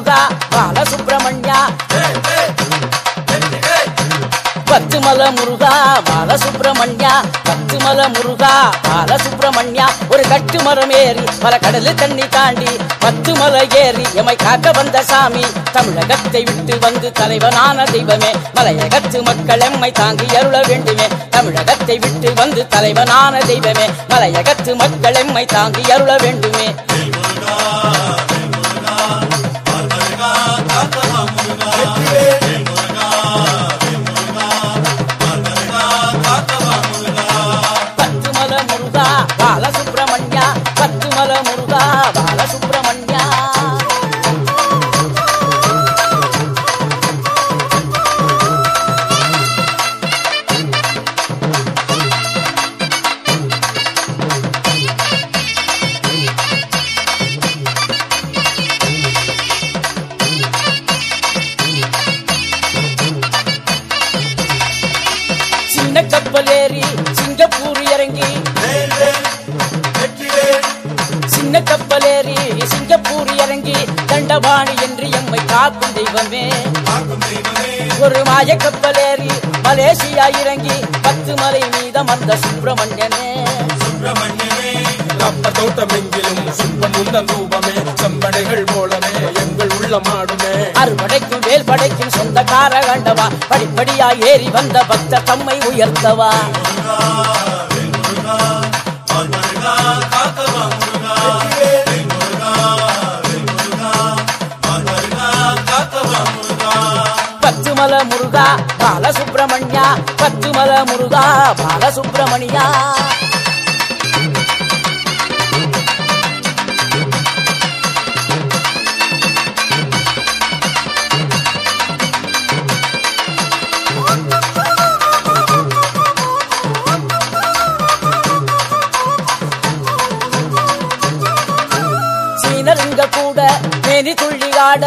முருகா பாலசுப்ரமணியா பத்துமல முருகா பாலசுப்ரமணியா பத்துமல முருகா பாலசுப்ரமணியா ஒரு கட்டு மரம் ஏறி பல கடலு தண்ணி தாண்டி பத்துமல ஏறி எமை காக்க வந்த சாமி தமிழகத்தை விட்டு வந்து தலைவனான தெய்வமே மலையகத்து மக்கள் எம்மை தாங்கி அருள வேண்டுமே தமிழகத்தை விட்டு வந்து தலைவனான தெய்வமே மலையகத்து மக்கள் எம்மை தாங்கி அருள வேண்டுமே பத்துமல முருகா பாலசுப்ரமணியா பத்துமல முருகா பாலசுப்ரமணியா சின்ன கப்பல் ஏறி சிங்கப்பூர் இறங்கி சின்ன கப்பல் ஏறி சிங்கப்பூர் இறங்கி தண்டபாணி என்று எம்மை காக்கும் தெய்வமே ஒரு மாய கப்பல் ஏறி மலேசியா இறங்கி பத்து மலை மீதம் அந்த சுப்பிரமணியனே ரப்ப தோட்டமெங்கிலும் சுத்தம் முந்தன் ரூபமே செம்படைகள் போலவே எங்கள் உள்ளமாடுமே அறுபடைக்கும் வேல் படைக்கும் சொந்தக்கார கண்டவா படிப்படியா ஏறி வந்த பக்த தம்மை உயர்த்தவா பத்துமல முருகா பாலசுப்ரமணியா பத்துமல முருகா பாலசுப்ரமணியா சீனருங்க கூட மேனி துள்ளி ஆட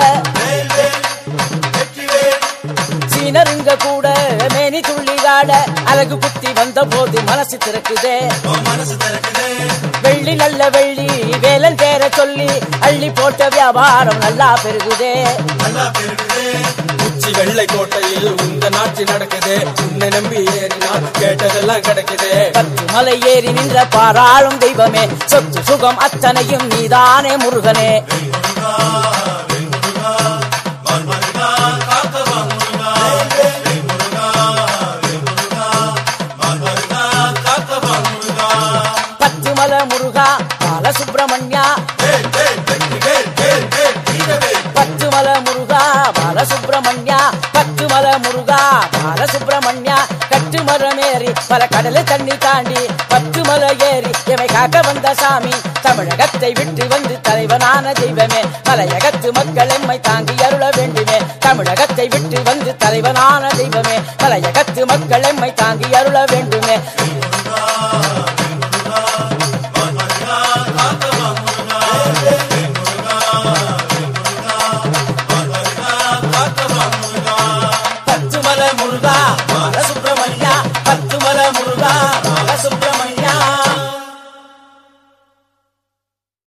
சீனருங்க கூட மேனி துள்ளி ஆட அழகு குத்தி வந்த போது மனசு திறக்குதே வெள்ளி நல்ல வெள்ளி வேலன் பேர சொல்லி அள்ளி போட்ட வியாபாரம் நல்லா பெருகுதே உச்சி வெள்ளை கோட்டையில் உந்த நாட்சி நடக்குதே உன்னை நம்பி ஏறினால் கேட்டதெல்லாம் கிடைக்குதே பத்து மலை ஏறி நின்ற பாராளும் தெய்வமே சொத்து சுகம் அத்தனையும் நீதானே முருகனே பத்து மலை முருகா பாலசுப்ரமணியா பத்து மலை முருகா பாலசுப்ரமணியா பத்து மலை முருகா பாலசுப்ரமணியா கட்டு மரம் ஏறி பல கடலு தண்ணி தாண்டி பத்து மலை ஏறி இவை காக்க வந்த சாமி தமிழகத்தை விட்டு வந்து தலைவனான தெய்வமே மலையகத்து மக்கள் எம்மை தாங்கி அருள வேண்டுமே தமிழகத்தை விட்டு வந்து தலைவனான தெய்வமே மலையகத்து மக்கள் எம்மை தாங்கி அருள வேண்டுமே